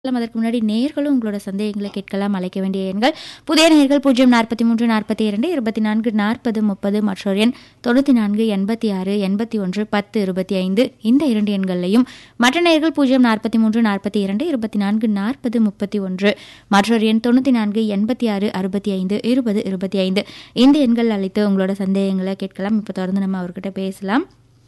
கேட்கலாம் அதற்கு முன்னாடி நேர்களும் உங்களோட சந்தேகங்களை கேட்கலாம் அழைக்க வேண்டிய எண்கள் புதிய நேர்கள் பூஜ்ஜியம் நாற்பத்தி மூன்று நாற்பத்தி இரண்டு இருபத்தி நான்கு நாற்பது முப்பது மற்றொரு எண் தொண்ணூற்றி நான்கு எண்பத்தி ஆறு எண்பத்தி ஒன்று பத்து இருபத்தி ஐந்து இந்த இரண்டு எண்களையும் மற்ற நேர்கள் பூஜ்ஜியம் நாற்பத்தி மூன்று நாற்பத்தி இரண்டு இருபத்தி நான்கு நாற்பது முப்பத்தி ஒன்று மற்றொரு எண் தொண்ணூற்றி நான்கு எண்பத்தி ஆறு அறுபத்தி ஐந்து இருபது இருபத்தி ஐந்து இந்த எண்கள் அழைத்து உங்களோட சந்தேகங்களை கேட்கலாம் இப்போ தொடர்ந்து நம்ம அவர்கிட்ட பேசலாம்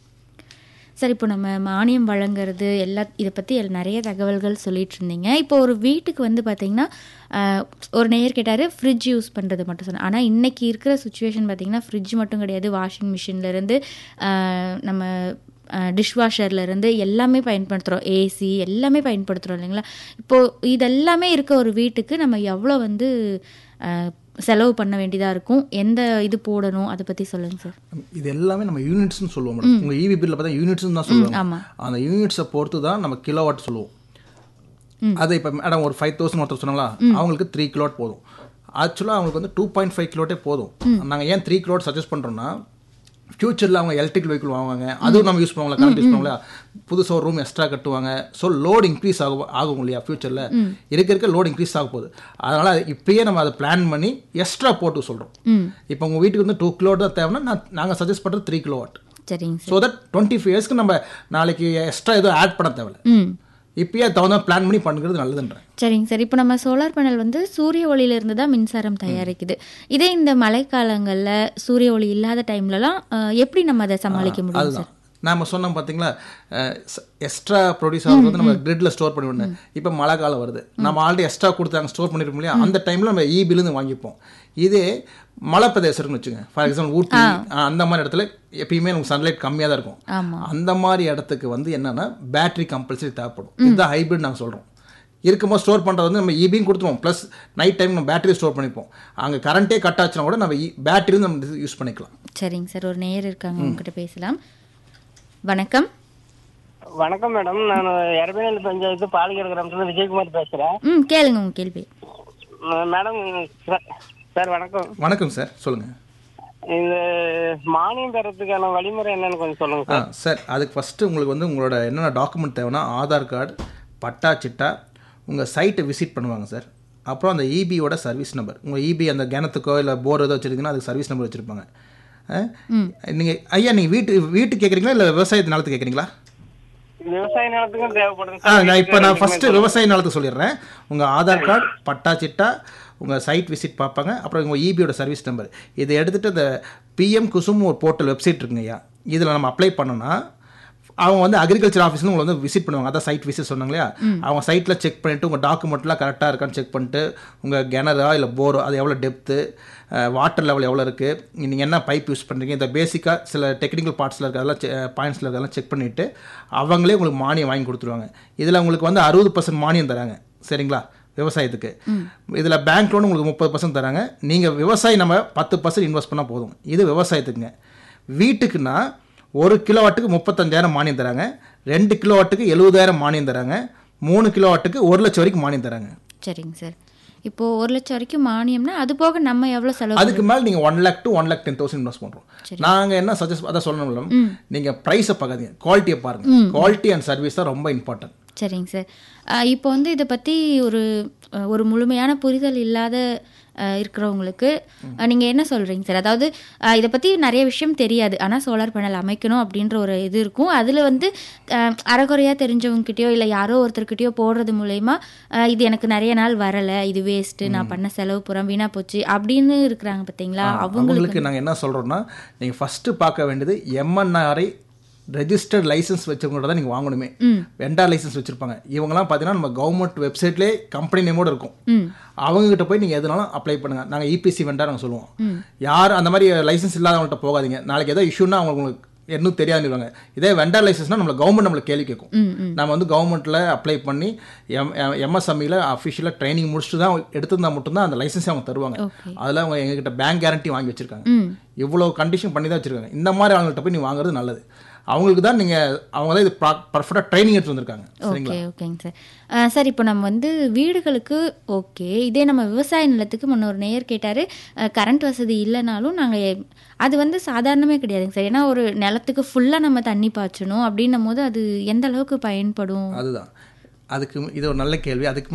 சார் இப்போ நம்ம மானியம் வழங்குறது எல்லா இதை பற்றி நிறைய தகவல்கள் சொல்லிட்டு இருந்தீங்க இப்போ ஒரு வீட்டுக்கு வந்து பார்த்தீங்கன்னா ஆஹ், ஒரு நேயர் கேட்டார் ஃப்ரிட்ஜ் யூஸ் பண்ணுறது மட்டும் சொன்னேன் ஆனால் இன்னைக்கு இருக்கிற சுச்சுவேஷன் பார்த்தீங்கன்னா ஃப்ரிட்ஜ் மட்டும் கிடையாது வாஷிங் மிஷின்லேருந்து நம்ம டிஷ்வாஷர்லேருந்து எல்லாமே பயன்படுத்துகிறோம் ஏசி எல்லாமே பயன்படுத்துகிறோம் இல்லைங்களா இப்போது இதெல்லாமே இருக்க ஒரு வீட்டுக்கு நம்ம எவ்வளோ வந்து ஆஹ், செலவு பண்ண வேண்டியதாக இருக்கும் எந்த இது போடணும் அதை பற்றி சொல்லுங்கள் சார் இது எல்லாமே நம்ம யூனிட்ஸ்னு சொல்லுவோம் மேடம் உங்கள் ஈவி பில்ல பார்த்தா யூனிட்ஸ்னு தான் சொல்லுவாங்க ஆமா. அந்த யூனிட்ஸை பொறுத்து தான் நம்ம கிலோவாட் சொல்லுவோம் அது இப்போ மேடம் ஒரு ஃபைவ் தௌசண்ட் ஒருத்தர் சொன்னாங்களா அவங்களுக்கு த்ரீ கிலோவாட் போதும் ஆக்சுவலாக அவங்களுக்கு வந்து டூ பாயிண்ட் ஃபைவ் கிலோட்டே போதும் நாங்கள் ஏன் த்ரீ கிலோவாட் சஜஸ்ட் பண்ணுறோன்னா ஃபியூச்சரில் அவங்க எலக்ட்ரிக் வெஹிக்கிள் வாங்குவாங்க அதுவும் நம்ம யூஸ் பண்ணுவாங்களா கரண்ட் யூஸ் பண்ணுவாங்களா புதுசாக ஒரு ரூம் எக்ஸ்ட்ரா கட்டுவாங்க ஸோ லோட் இன்க்ரீஸ் ஆகும் ஆகும் இல்லையா ஃபியூச்சரில் இருக்க இருக்க லோட் இன்க்ரீஸ் ஆக போகுது அதனால் இப்பயே நம்ம அதை பிளான் பண்ணி எக்ஸ்ட்ரா போட்டு சொல்கிறோம் இப்போ உங்கள் வீட்டுக்கு வந்து டூ கிலோ தான் தேவைன்னா நான் நாங்கள் சஜஸ்ட் பண்ணுறது த்ரீ கிலோ வாட் சரிங்க sir so that twenty five இயர்ஸ்க்கு நம்ம நாளைக்கு எக்ஸ்ட்ரா எதுவும் ஆட் பண்ண தேவையில்ல ம் இப்பயே தகுந்த பிளான் பண்ணி பண்ணுறது நல்லதுன்றேன் சரிங்க சார் இப்போ நம்ம சோலார் பேனல் வந்து சூரிய ஒளியிலிருந்து தான் மின்சாரம் தயாரிக்குது இதே இந்த மழைக்காலங்களில் சூரிய ஒளி இல்லாத டைம்லலாம் அஹ், எப்படி நம்ம அதை சமாளிக்க முடியும் சார் அதுதான் நாம சொன்னோம் பார்த்தீங்களா எக்ஸ்ட்ரா ப்ரொடியூஸ் ஆகிறது வந்து நம்ம கிரிட்ல ஸ்டோர் பண்ணி விடணும் இப்போ மழை காலம் வருது நம்ம ஆல்ரெடி எக்ஸ்ட்ரா கொடுத்தாங்க ஸ்டோர் பண்ணிருப்போம் இல்லையா அந்த டைமில் நம்ம இபிலேருந்து வாங்கிப்போம் இதே மலை பிரதேசம் இருக்குன்னு வச்சுங்க ஃபார் எக்ஸாம்பிள் ஊட்டி ஆ, அந்த மாதிரி இடத்துல எப்பயுமே நமக்கு சன்லைட் கம்மியாக தான் இருக்கும் ஆமா அந்த மாதிரி இடத்துக்கு வந்து என்னன்னா பேட்டரி கம்பல்சரி தேவைப்படும் இதுதான் ஹைபிரிட் நாங்கள் சொல்கிறோம் இருக்கும்போது ஸ்டோர் பண்ணுறது வந்து நம்ம இபியும் கொடுத்துருவோம் ப்ளஸ் நைட் டைம் நம்ம பேட்டரி ஸ்டோர் பண்ணிப்போம் அங்கே கரண்ட்டே கட் ஆச்சுன்னா கூட நம்ம பேட்டரி நம்ம யூஸ் பண்ணிக்கலாம் சரிங்க சார் ஒரு நேயர் இருக்காங்க உங்ககிட்ட பேசலாம் வணக்கம் வணக்கம் மேடம் நான் எரபேனல் பஞ்சாயத்து பாலிகர் கிராமத்துல விஜயகுமார் பேசுறேன் ம் கேளுங்க உங்க கேள்வி அஹ் மேடம் சார் சார் வணக்கம் வணக்கம் சார் சொல்லுங்கள் இந்த மானியம் பெறத்துக்கான வழிமுறை என்னன்னு கொஞ்சம் சொல்லுங்க ஆ சார் சார் அதுக்கு ஃபஸ்ட்டு உங்களுக்கு வந்து உங்களோட என்னென்ன டாக்குமெண்ட் தேவைன்னா ஆதார் கார்டு பட்டா சிட்டா உங்கள் சைட்டை விசிட் பண்ணுவாங்க சார் அப்புறம் அந்த இபியோட சர்வீஸ் நம்பர் உங்கள் இபி அந்த கிணத்துக்கோ இல்லை போர் ஏதோ வச்சுருக்கீங்கன்னா அதுக்கு சர்வீஸ் நம்பர் வச்சுருப்பாங்க நீங்கள் ஐயா நீங்கள் வீட்டு வீட்டு கேட்குறீங்களா இல்லை விவசாயத்து நிலத்துக்கு கேட்குறீங்களா விவசாய நிலத்துக்கும் தேவைப்படுங்க ஆ சார் நான் இப்போ நான் ஃபஸ்ட்டு விவசாய நிலத்துக்கு சொல்லிடுறேன் உங்கள் ஆதார் கார்டு பட்டா சிட்டா உங்கள் சைட் விசிட் பார்ப்பாங்க அப்புறம் உங்கள் இபியோட சர்வீஸ் நம்பர் இதை எடுத்துகிட்டு அந்த பிஎம் குசும் ஒரு போர்ட்டல் வெப்சைட் இருக்குங்க ஐயா இதில் நம்ம அப்ளை பண்ணோன்னா அவங்க வந்து அக்ரிகல்ச்சர் ஆஃபீஸ்னு உங்களை வந்து விசிட் பண்ணுவாங்க அதான் சைட் விசிட் சொன்னாங்க இல்லையா அவங்க சைட்டில் செக் பண்ணிவிட்டு உங்கள் டாக்குமெண்ட்லாம் கரெக்டாக இருக்கான்னு செக் பண்ணிட்டு உங்கள் கிணறா இல்லை போரோ அது எவ்வளோ டெப்த்து வாட்டர் லெவல் எவ்வளோ இருக்குது நீங்கள் என்ன பைப் யூஸ் பண்ணுறீங்க இந்த பேசிக்காக சில டெக்னிக்கல் பார்ட்ஸில் இருக்க அதெல்லாம் பாயிண்ட்ஸில் இருக்கதெல்லாம் செக் பண்ணிவிட்டு அவங்களே உங்களுக்கு மானியம் வாங்கி கொடுத்துருவாங்க இதில் உங்களுக்கு வந்து அறுபது பர்சன்ட் மானியம் தராங்க சரிங்களா விவசாயத்துக்கு இதில் பேங்க் லோன் உங்களுக்கு முப்பது பர்சன்ட் தராங்க நீங்கள் விவசாயி நம்ம பத்து பர்சன்ட் இன்வெஸ்ட் பண்ணால் போதும் இது விவசாயத்துக்குங்க வீட்டுக்குன்னா ஒரு கிலோவாட்டுக்கு முப்பத்தஞ்சாயிரம் மானியம் தராங்க ரெண்டு கிலோவாட்டுக்கு எழுபதாயிரம் மானியம் தராங்க மூணு கிலோவாட்டுக்கு ஒரு லட்சம் வரைக்கும் மானியம் தராங்க சரிங்க சார் இப்போ ஒரு லட்சம் வரைக்கும் மானியம்னா அது போக நம்ம எவ்வளோ செலவு அதுக்கு மேலே நீங்கள் one lakh to one lakh ten thousand invest பண்ணுறோம் நாங்கள் என்ன சஜஸ்ட் அதான் சொல்லணும் மேடம் நீங்கள் ப்ரைஸை பார்க்காதீங்க குவாலிட்டியை பாருங்கள் குவாலிட்டி அண்ட் சர்வீஸ் தான் ரொம்ப இம்பார்ட்டன்ட் சரிங்க சார் அஹ் இப்போ வந்து இதை பற்றி ஒரு அஹ் ஒரு முழுமையான புரிதல் இல்லாத அஹ் இருக்கிறவங்களுக்கு அஹ் நீங்க என்ன சொல்றீங்க சார் அதாவது அஹ் இதை பற்றி நிறைய விஷயம் தெரியாது ஆனால் சோலார் பேனல் அமைக்கணும் அப்படின்ற ஒரு இது இருக்கும் அதில் வந்து அஹ் அரைகுறையாக தெரிஞ்சவங்ககிட்டயோ இல்லை யாரோ ஒருத்தர்கிட்டயோ போடுறது மூலயமா அஹ் இது எனக்கு நிறைய நாள் வரலை இது வேஸ்ட்டு நான் பண்ண செலவு புறம் வீணா போச்சு அப்படின்னு இருக்கிறாங்க பார்த்தீங்களா அவங்களுக்கு அவங்களுக்கு நாங்கள் என்ன சொல்கிறோம்னா நீங்கள் ஃபஸ்ட்டு பார்க்க வேண்டியது எம்என்ஆர்ஐ ரெஜிஸ்டர்ட் லைசன்ஸ் வச்சவங்கள்ட்ட தான் நீங்கள் வாங்கணுமே வெண்டார் லைசன்ஸ் வச்சுருப்பாங்க இவங்கலாம் பார்த்தீங்கன்னா நம்ம கவர்மெண்ட் வெப்சைட்லேயே கம்பெனி நேமோட இருக்கும் அவங்ககிட்ட போய் நீங்கள் எதுனாலும் அப்ளை பண்ணுங்கள் நாங்கள் இபிசி வெண்டார் நாங்கள் சொல்லுவோம் யார் அந்த மாதிரி லைசன்ஸ் இல்லாதவங்கள்ட்ட போகாதீங்க நாளைக்கு ஏதோ இஷ்யூனா அவங்களுக்கு இன்னும் தெரியாதுன்னு இதே வெண்டார் லைசன்ஸ்னா நம்மள கவர்மெண்ட் நம்மளை கேள்வி கேட்கும் நம்ம வந்து கவர்மெண்ட்டில் அப்ளை பண்ணி எம் எம்எஸ்எம்இல அஃபிஷியலாக ட்ரைனிங் முடிச்சுட்டு தான் எடுத்திருந்தா மட்டும்தான் அந்த லைசன்ஸை அவங்க தருவாங்க Okay. அதில் அவங்க எங்ககிட்ட பேங்க் கேரண்டி வாங்கி வச்சிருக்காங்க இவ்வளோ கண்டிஷன் பண்ணி தான் வச்சிருக்காங்க இந்த மாதிரி அவங்கள்ட்ட போய் நீ வாங்குறது நல்லது அவங்களுக்கு தான் நீங்கள் அவங்க தான் இது பர்ஃபெக்டாக ட்ரைனிங் எடுத்து வந்திருக்காங்க சரிங்களா ஓகே ஓகேங்க சார் அஹ் சார் இப்போ நம்ம வந்து வீடுகளுக்கு ஓகே இதே நம்ம விவசாய நிலத்துக்கு முன்ன ஒரு நேயர் கேட்டார் கரண்ட் வசதி இல்லைனாலும் நாங்கள் அது வந்து சாதாரணமே கிடையாதுங்க சார் ஏன்னா ஒரு நிலத்துக்கு ஃபுல்லாக நம்ம தண்ணி பாய்ச்சணும் அப்படின்னும் போது அது எந்த அளவுக்கு பயன்படும் அதுதான் அதுக்கு இது ஒரு நல்ல கேள்வி அதுக்கு